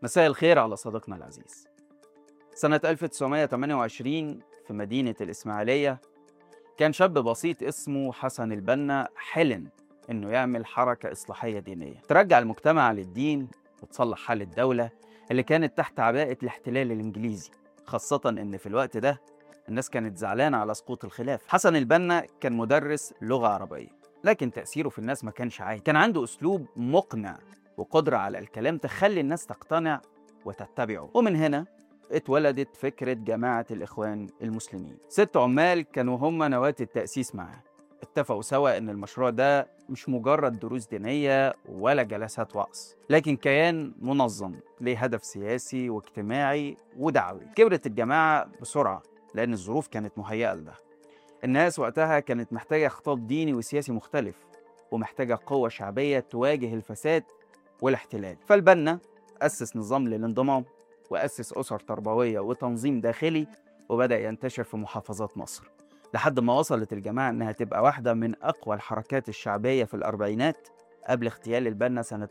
مساء الخير على صديقنا العزيز سنة 1928 في مدينة الإسماعيلية كان شاب بسيط اسمه حسن البنا حلم إنه يعمل حركة إصلاحية دينية ترجع المجتمع للدين وتصلح حال الدولة اللي كانت تحت عباءة الاحتلال الإنجليزي خاصة إن في الوقت ده الناس كانت زعلانة على سقوط الخلافة حسن البنا كان مدرس لغة عربية لكن تأثيره في الناس ما كانش عادي كان عنده أسلوب مقنع وقدرة على الكلام تخلي الناس تقتنع وتتبعه ومن هنا اتولدت فكرة جماعة الإخوان المسلمين ست عمال كانوا هم نواة التأسيس معاه اتفقوا سوا ان المشروع ده مش مجرد دروس دينية ولا جلسات وعظ لكن كيان منظم ليه هدف سياسي واجتماعي ودعوي كبرت الجماعة بسرعة لأن الظروف كانت مهيئة لده الناس وقتها كانت محتاجة خطاب ديني وسياسي مختلف ومحتاجة قوة شعبية تواجه الفساد والاحتلال فالبنا أسس نظام للانضمام وأسس أسر تربوية وتنظيم داخلي وبدأ ينتشر في محافظات مصر لحد ما وصلت الجماعة إنها تبقى واحدة من أقوى الحركات الشعبية في الأربعينات قبل اغتيال البنا سنة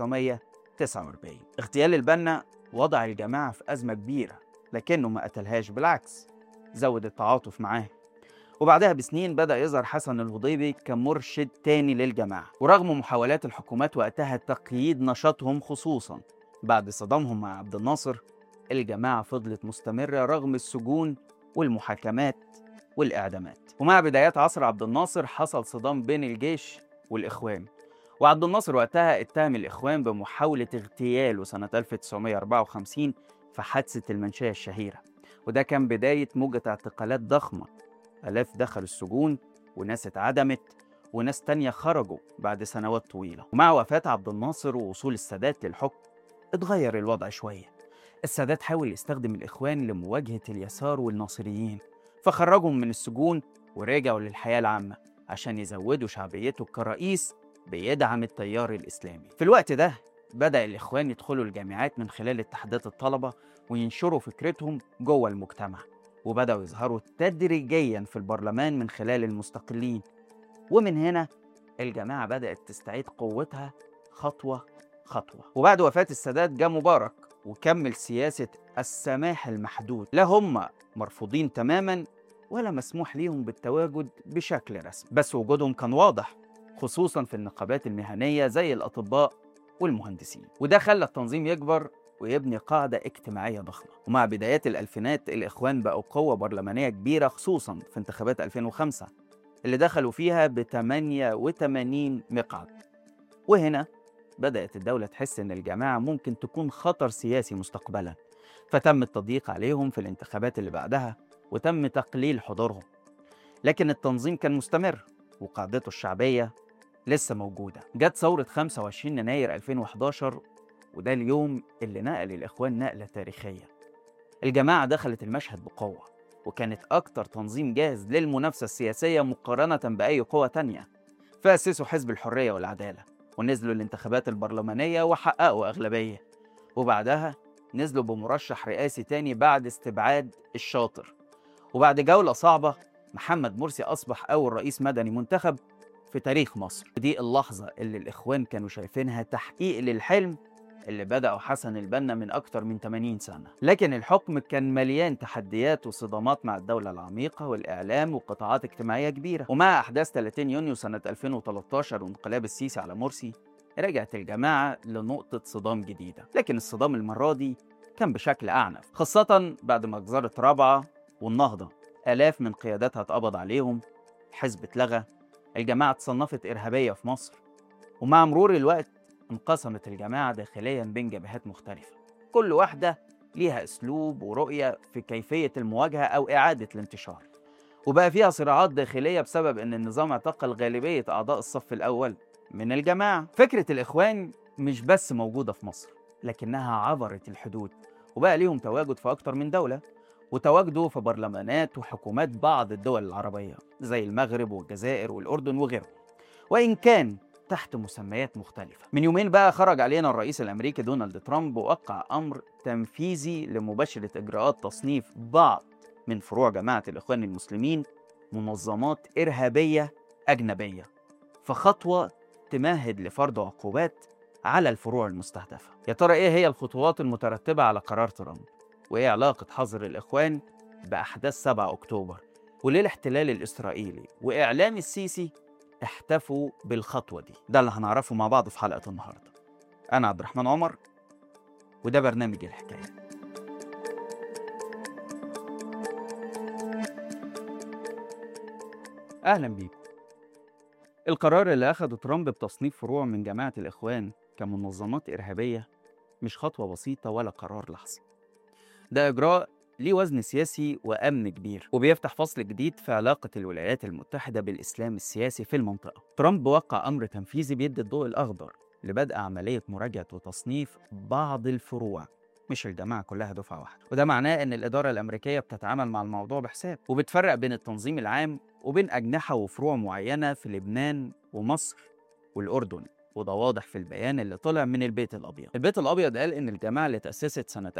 1949 اغتيال البنا وضع الجماعة في أزمة كبيرة لكنه ما قتلهاش بالعكس زود التعاطف معاه وبعدها بسنين بدأ يظهر حسن الهضيبي كمرشد تاني للجماعة ورغم محاولات الحكومات وقتها تقييد نشاطهم خصوصا بعد صدامهم مع عبد الناصر الجماعة فضلت مستمرة رغم السجون والمحاكمات والإعدامات ومع بدايات عصر عبد الناصر حصل صدام بين الجيش والإخوان وعبد الناصر وقتها اتهم الإخوان بمحاولة اغتياله سنة 1954 في حادثة المنشية الشهيرة وده كان بداية موجة اعتقالات ضخمة آلاف دخلوا السجون وناس اتعدمت وناس تانية خرجوا بعد سنوات طويلة ومع وفاة عبد الناصر ووصول السادات للحكم اتغير الوضع شوية السادات حاول يستخدم الإخوان لمواجهة اليسار والناصريين فخرجهم من السجون ورجعوا للحياة العامة عشان يزودوا شعبيته كرئيس بيدعم التيار الإسلامي في الوقت ده بدأ الإخوان يدخلوا الجامعات من خلال اتحادات الطلبة وينشروا فكرتهم جوه المجتمع وبدأوا يظهروا تدريجيا في البرلمان من خلال المستقلين ومن هنا الجماعة بدأت تستعيد قوتها خطوة خطوة وبعد وفاة السادات جاء مبارك وكمل سياسة السماح المحدود لا هم مرفوضين تماما ولا مسموح ليهم بالتواجد بشكل رسمي بس وجودهم كان واضح خصوصا في النقابات المهنية زي الأطباء والمهندسين وده خلى التنظيم يكبر ويبني قاعدة اجتماعية ضخمة ومع بدايات الألفينات الإخوان بقوا قوة برلمانية كبيرة خصوصا في انتخابات 2005 اللي دخلوا فيها ب 88 مقعد وهنا بدأت الدولة تحس إن الجماعة ممكن تكون خطر سياسي مستقبلا فتم التضييق عليهم في الانتخابات اللي بعدها وتم تقليل حضورهم لكن التنظيم كان مستمر وقاعدته الشعبية لسه موجودة جت ثورة 25 يناير 2011 وده اليوم اللي نقل الإخوان نقلة تاريخية الجماعة دخلت المشهد بقوة وكانت أكتر تنظيم جاهز للمنافسة السياسية مقارنة بأي قوة تانية فأسسوا حزب الحرية والعدالة ونزلوا الانتخابات البرلمانية وحققوا أغلبية وبعدها نزلوا بمرشح رئاسي تاني بعد استبعاد الشاطر وبعد جولة صعبة محمد مرسي أصبح أول رئيس مدني منتخب في تاريخ مصر ودي اللحظة اللي الإخوان كانوا شايفينها تحقيق للحلم اللي بدأوا حسن البنا من أكتر من 80 سنة لكن الحكم كان مليان تحديات وصدامات مع الدولة العميقة والإعلام وقطاعات اجتماعية كبيرة ومع أحداث 30 يونيو سنة 2013 وانقلاب السيسي على مرسي رجعت الجماعة لنقطة صدام جديدة لكن الصدام المرة دي كان بشكل أعنف خاصة بعد مجزرة رابعة والنهضة آلاف من قياداتها اتقبض عليهم حزب اتلغى الجماعة اتصنفت إرهابية في مصر ومع مرور الوقت انقسمت الجماعة داخليا بين جبهات مختلفة كل واحدة ليها أسلوب ورؤية في كيفية المواجهة أو إعادة الانتشار وبقى فيها صراعات داخلية بسبب أن النظام اعتقل غالبية أعضاء الصف الأول من الجماعة فكرة الإخوان مش بس موجودة في مصر لكنها عبرت الحدود وبقى ليهم تواجد في أكتر من دولة وتواجدوا في برلمانات وحكومات بعض الدول العربية زي المغرب والجزائر والأردن وغيرهم وإن كان تحت مسميات مختلفة من يومين بقى خرج علينا الرئيس الأمريكي دونالد ترامب ووقع أمر تنفيذي لمباشرة إجراءات تصنيف بعض من فروع جماعة الإخوان المسلمين منظمات إرهابية أجنبية فخطوة تمهد لفرض عقوبات على الفروع المستهدفة يا ترى إيه هي الخطوات المترتبة على قرار ترامب وإيه علاقة حظر الإخوان بأحداث 7 أكتوبر وليه الاحتلال الإسرائيلي وإعلام السيسي احتفوا بالخطوة دي ده اللي هنعرفه مع بعض في حلقة النهاردة أنا عبد الرحمن عمر وده برنامج الحكاية أهلا بيكم القرار اللي أخده ترامب بتصنيف فروع من جماعة الإخوان كمنظمات إرهابية مش خطوة بسيطة ولا قرار لحظي ده إجراء ليه وزن سياسي وأمن كبير وبيفتح فصل جديد في علاقة الولايات المتحدة بالإسلام السياسي في المنطقة ترامب وقع أمر تنفيذي بيدي الضوء الأخضر لبدء عملية مراجعة وتصنيف بعض الفروع مش الجماعة كلها دفعة واحدة وده معناه إن الإدارة الأمريكية بتتعامل مع الموضوع بحساب وبتفرق بين التنظيم العام وبين أجنحة وفروع معينة في لبنان ومصر والأردن وده واضح في البيان اللي طلع من البيت الأبيض البيت الأبيض قال إن الجماعة اللي تأسست سنة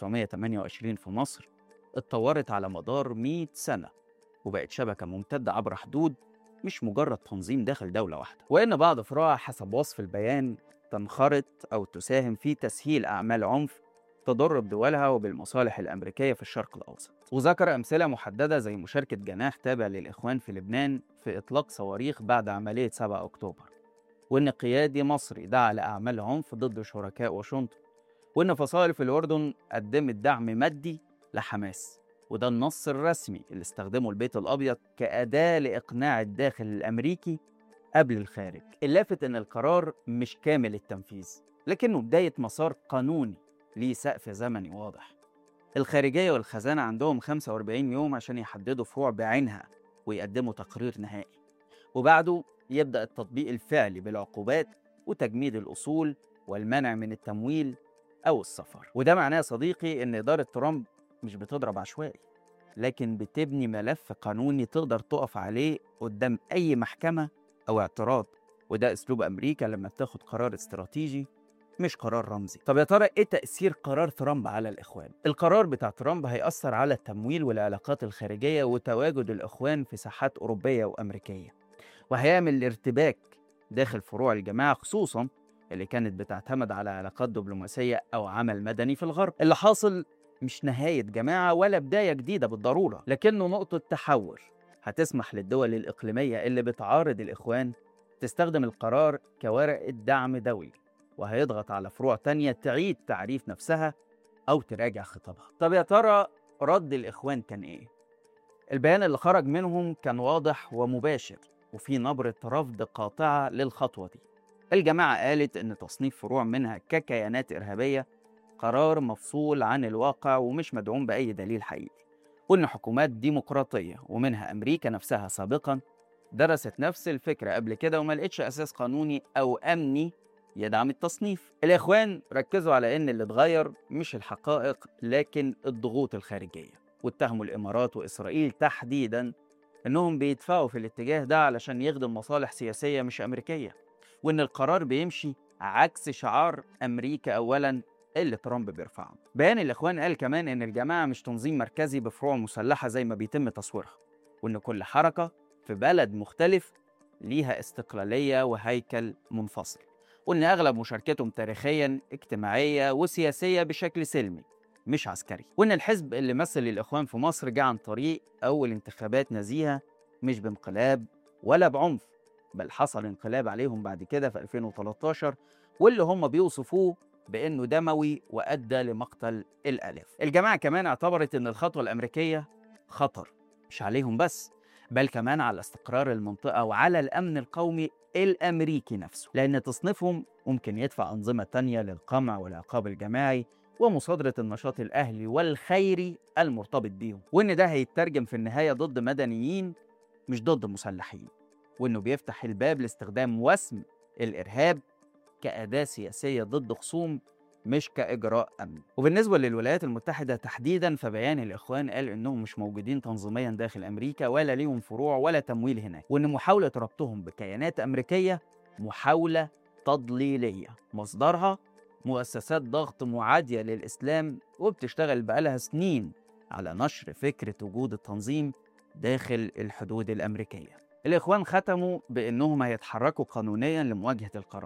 1928 في مصر اتطورت على مدار 100 سنة وبقت شبكة ممتدة عبر حدود مش مجرد تنظيم داخل دولة واحدة وإن بعض فروعها حسب وصف البيان تنخرط أو تساهم في تسهيل أعمال عنف تضر بدولها وبالمصالح الأمريكية في الشرق الأوسط وذكر أمثلة محددة زي مشاركة جناح تابع للإخوان في لبنان في إطلاق صواريخ بعد عملية 7 أكتوبر وإن قيادي مصري دعا لأعمال عنف ضد شركاء واشنطن وإن فصائل في الأردن قدمت دعم مادي لحماس وده النص الرسمي اللي استخدمه البيت الأبيض كأداة لإقناع الداخل الأمريكي قبل الخارج اللافت إن القرار مش كامل التنفيذ لكنه بداية مسار قانوني ليه سقف زمني واضح الخارجية والخزانة عندهم 45 يوم عشان يحددوا فروع بعينها ويقدموا تقرير نهائي وبعده يبدأ التطبيق الفعلي بالعقوبات وتجميد الأصول والمنع من التمويل أو السفر وده معناه يا صديقي إن إدارة ترامب مش بتضرب عشوائي لكن بتبني ملف قانوني تقدر تقف عليه قدام أي محكمة أو اعتراض وده أسلوب أمريكا لما بتاخد قرار استراتيجي مش قرار رمزي طب يا ترى ايه تأثير قرار ترامب على الإخوان؟ القرار بتاع ترامب هيأثر على التمويل والعلاقات الخارجية وتواجد الإخوان في ساحات أوروبية وأمريكية وهيعمل ارتباك داخل فروع الجماعة خصوصا اللي كانت بتعتمد على علاقات دبلوماسية أو عمل مدني في الغرب اللي حاصل مش نهاية جماعة ولا بداية جديدة بالضرورة لكنه نقطة تحول هتسمح للدول الإقليمية اللي بتعارض الإخوان تستخدم القرار كورقة دعم دولي وهيضغط على فروع تانية تعيد تعريف نفسها أو تراجع خطابها طب يا ترى رد الإخوان كان إيه؟ البيان اللي خرج منهم كان واضح ومباشر وفي نبرة رفض قاطعة للخطوة دي الجماعة قالت إن تصنيف فروع منها ككيانات إرهابية قرار مفصول عن الواقع ومش مدعوم بأي دليل حقيقي وإن حكومات ديمقراطية ومنها أمريكا نفسها سابقا درست نفس الفكرة قبل كده وما لقتش أساس قانوني أو أمني يدعم التصنيف الإخوان ركزوا على إن اللي اتغير مش الحقائق لكن الضغوط الخارجية واتهموا الإمارات وإسرائيل تحديدا إنهم بيدفعوا في الاتجاه ده علشان يخدم مصالح سياسية مش أمريكية وإن القرار بيمشي عكس شعار أمريكا أولا اللي ترامب بيرفعه بيان الإخوان قال كمان إن الجماعة مش تنظيم مركزي بفروع مسلحة زي ما بيتم تصويرها وإن كل حركة في بلد مختلف ليها استقلالية وهيكل منفصل وإن أغلب مشاركتهم تاريخيا اجتماعية وسياسية بشكل سلمي مش عسكري وإن الحزب اللي مثل الإخوان في مصر جه عن طريق أول انتخابات نزيهة مش بانقلاب ولا بعنف بل حصل انقلاب عليهم بعد كده في 2013 واللي هم بيوصفوه بأنه دموي وأدى لمقتل الآلاف الجماعة كمان اعتبرت أن الخطوة الأمريكية خطر مش عليهم بس بل كمان على استقرار المنطقة وعلى الأمن القومي الأمريكي نفسه لأن تصنيفهم ممكن يدفع أنظمة تانية للقمع والعقاب الجماعي ومصادرة النشاط الأهلي والخيري المرتبط بيهم وإن ده هيترجم في النهاية ضد مدنيين مش ضد مسلحين وإنه بيفتح الباب لاستخدام وسم الإرهاب كأداة سياسية ضد خصوم مش كإجراء أمني وبالنسبة للولايات المتحدة تحديدا فبيان الإخوان قال إنهم مش موجودين تنظيميا داخل أمريكا ولا ليهم فروع ولا تمويل هناك وإن محاولة ربطهم بكيانات أمريكية محاولة تضليلية مصدرها مؤسسات ضغط معادية للإسلام وبتشتغل بقالها سنين على نشر فكرة وجود التنظيم داخل الحدود الأمريكية الإخوان ختموا بأنهم هيتحركوا قانونيا لمواجهة القرار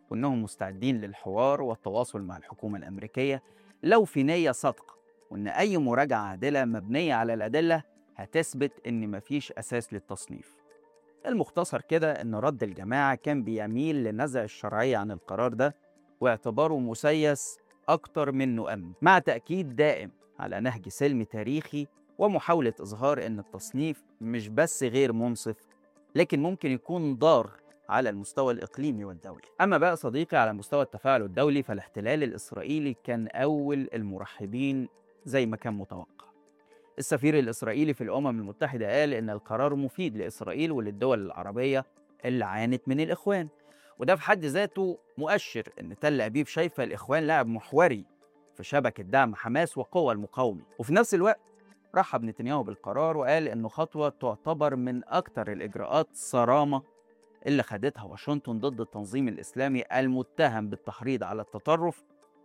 وإنهم مستعدين للحوار والتواصل مع الحكومة الأمريكية لو في نية صادقة وإن أي مراجعة عادلة مبنية على الأدلة هتثبت إن مفيش أساس للتصنيف المختصر كده إن رد الجماعة كان بيميل لنزع الشرعية عن القرار ده واعتباره مسيس أكتر منه أمن مع تأكيد دائم على نهج سلمي تاريخي ومحاولة إظهار إن التصنيف مش بس غير منصف لكن ممكن يكون ضار على المستوى الإقليمي والدولي أما بقى صديقي على مستوى التفاعل الدولي فالاحتلال الإسرائيلي كان أول المرحبين زي ما كان متوقع السفير الإسرائيلي في الأمم المتحدة قال إن القرار مفيد لإسرائيل وللدول العربية اللي عانت من الإخوان وده في حد ذاته مؤشر إن تل أبيب شايفة الإخوان لاعب محوري في شبكة دعم حماس وقوى المقاومة وفي نفس الوقت رحب نتنياهو بالقرار وقال إنه خطوة تعتبر من أكثر الإجراءات صرامة اللي خدتها واشنطن ضد التنظيم الإسلامي المتهم بالتحريض على التطرف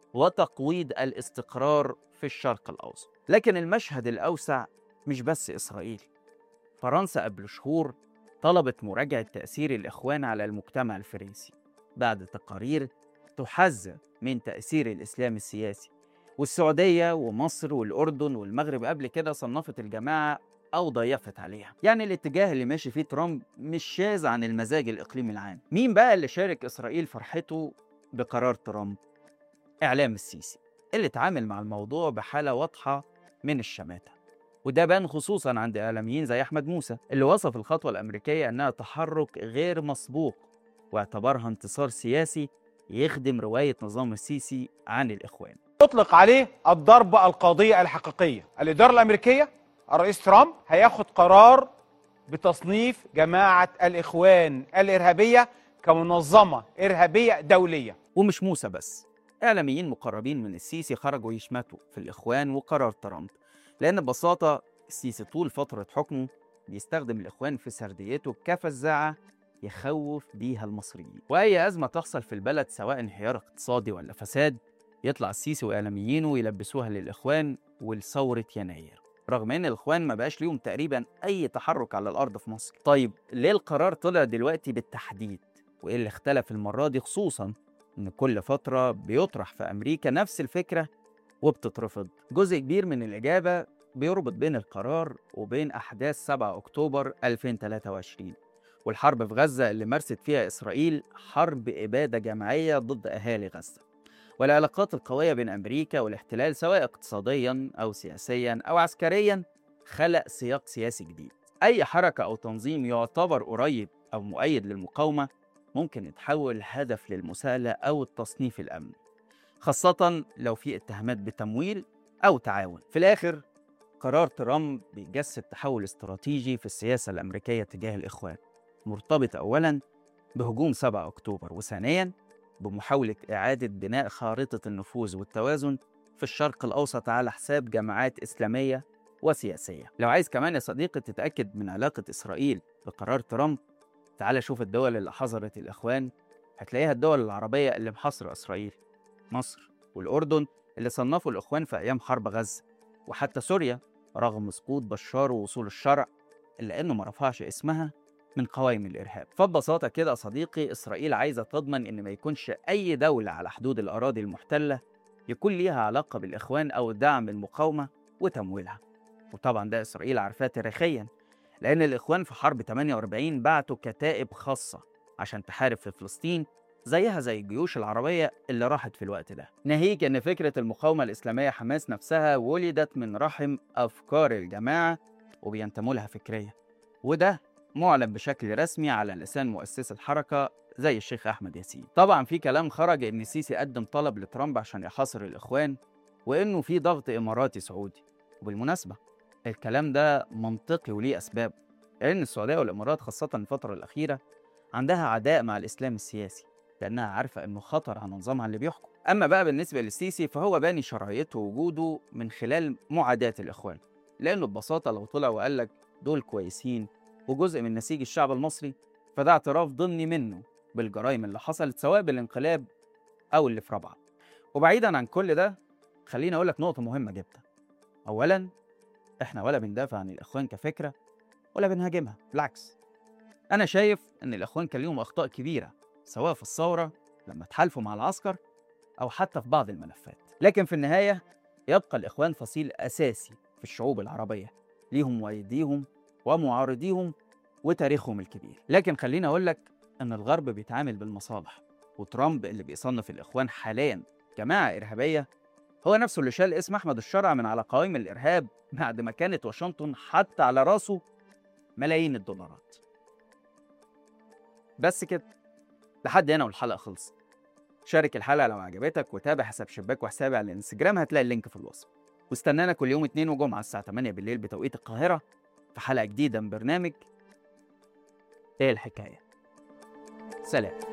وتقويض الاستقرار في الشرق الأوسط لكن المشهد الأوسع مش بس إسرائيل فرنسا قبل شهور طلبت مراجعة تأثير الإخوان على المجتمع الفرنسي بعد تقارير تحذر من تأثير الإسلام السياسي والسعودية ومصر والأردن والمغرب قبل كده صنفت الجماعة أو ضيفت عليها يعني الاتجاه اللي ماشي فيه ترامب مش شاذ عن المزاج الإقليمي العام مين بقى اللي شارك إسرائيل فرحته بقرار ترامب؟ إعلام السيسي اللي اتعامل مع الموضوع بحالة واضحة من الشماتة وده بان خصوصا عند إعلاميين زي أحمد موسى اللي وصف الخطوة الأمريكية أنها تحرك غير مسبوق واعتبرها انتصار سياسي يخدم رواية نظام السيسي عن الإخوان يطلق عليه الضربة القاضية الحقيقية الإدارة الأمريكية الرئيس ترامب هياخد قرار بتصنيف جماعة الإخوان الإرهابية كمنظمة إرهابية دولية ومش موسى بس إعلاميين مقربين من السيسي خرجوا يشمتوا في الإخوان وقرار ترامب لأن ببساطة السيسي طول فترة حكمه بيستخدم الإخوان في سرديته كفزاعة يخوف بيها المصريين وأي أزمة تحصل في البلد سواء انهيار اقتصادي ولا فساد يطلع السيسي وإعلاميينه يلبسوها للإخوان ولثورة يناير رغم ان الاخوان ما بقاش ليهم تقريبا اي تحرك على الارض في مصر طيب ليه القرار طلع دلوقتي بالتحديد وايه اللي اختلف المره دي خصوصا ان كل فتره بيطرح في امريكا نفس الفكره وبتترفض جزء كبير من الاجابه بيربط بين القرار وبين احداث 7 اكتوبر 2023 والحرب في غزه اللي مارست فيها اسرائيل حرب اباده جماعيه ضد اهالي غزه والعلاقات القوية بين أمريكا والاحتلال سواء اقتصاديا أو سياسيا أو عسكريا خلق سياق سياسي جديد أي حركة أو تنظيم يعتبر قريب أو مؤيد للمقاومة ممكن يتحول هدف للمساءلة أو التصنيف الأمني خاصة لو في اتهامات بتمويل أو تعاون في الآخر قرار ترامب بيجسد تحول استراتيجي في السياسة الأمريكية تجاه الإخوان مرتبط أولا بهجوم 7 أكتوبر وثانيا بمحاولة إعادة بناء خارطة النفوذ والتوازن في الشرق الأوسط على حساب جماعات إسلامية وسياسية لو عايز كمان يا صديقي تتأكد من علاقة إسرائيل بقرار ترامب تعال شوف الدول اللي حظرت الإخوان هتلاقيها الدول العربية اللي محاصرة إسرائيل مصر والأردن اللي صنفوا الإخوان في أيام حرب غزة وحتى سوريا رغم سقوط بشار ووصول الشرع إلا إنه ما رفعش اسمها من قوائم الإرهاب فببساطة كده يا صديقي إسرائيل عايزة تضمن إن ما يكونش أي دولة على حدود الأراضي المحتلة يكون ليها علاقة بالإخوان أو دعم المقاومة وتمويلها وطبعا ده إسرائيل عارفاه تاريخيا لأن الإخوان في حرب 48 بعتوا كتائب خاصة عشان تحارب في فلسطين زيها زي الجيوش العربية اللي راحت في الوقت ده ناهيك أن فكرة المقاومة الإسلامية حماس نفسها ولدت من رحم أفكار الجماعة وبينتموا لها فكريا وده معلن بشكل رسمي على لسان مؤسس الحركة زي الشيخ أحمد ياسين طبعا في كلام خرج إن السيسي قدم طلب لترامب عشان يحاصر الإخوان وإنه في ضغط إماراتي سعودي وبالمناسبة الكلام ده منطقي وليه أسباب لأن السعودية والإمارات خاصة الفترة الأخيرة عندها عداء مع الإسلام السياسي لأنها عارفة إنه خطر على نظامها اللي بيحكم أما بقى بالنسبة للسيسي فهو باني شرعيته ووجوده من خلال معاداة الإخوان لأنه ببساطة لو طلع وقال لك دول كويسين وجزء من نسيج الشعب المصري فده اعتراف ضمني منه بالجرائم اللي حصلت سواء بالانقلاب أو اللي في رابعة وبعيدا عن كل ده خليني أقول لك نقطة مهمة جدا أولا إحنا ولا بندافع عن الإخوان كفكرة ولا بنهاجمها بالعكس أنا شايف إن الإخوان كان ليهم أخطاء كبيرة سواء في الثورة لما تحالفوا مع العسكر أو حتى في بعض الملفات لكن في النهاية يبقى الإخوان فصيل أساسي في الشعوب العربية ليهم مؤيديهم ومعارضيهم وتاريخهم الكبير لكن خليني أقول لك أن الغرب بيتعامل بالمصالح وترامب اللي بيصنف الإخوان حاليا جماعة إرهابية هو نفسه اللي شال اسم أحمد الشرع من على قوائم الإرهاب بعد ما كانت واشنطن حتى على راسه ملايين الدولارات بس كده لحد هنا والحلقة خلصت شارك الحلقة لو عجبتك وتابع حساب شباك وحسابي على الانستجرام هتلاقي اللينك في الوصف واستنانا كل يوم اتنين وجمعة الساعة 8 بالليل بتوقيت القاهرة في حلقة جديدة من برنامج ايه الحكاية سلام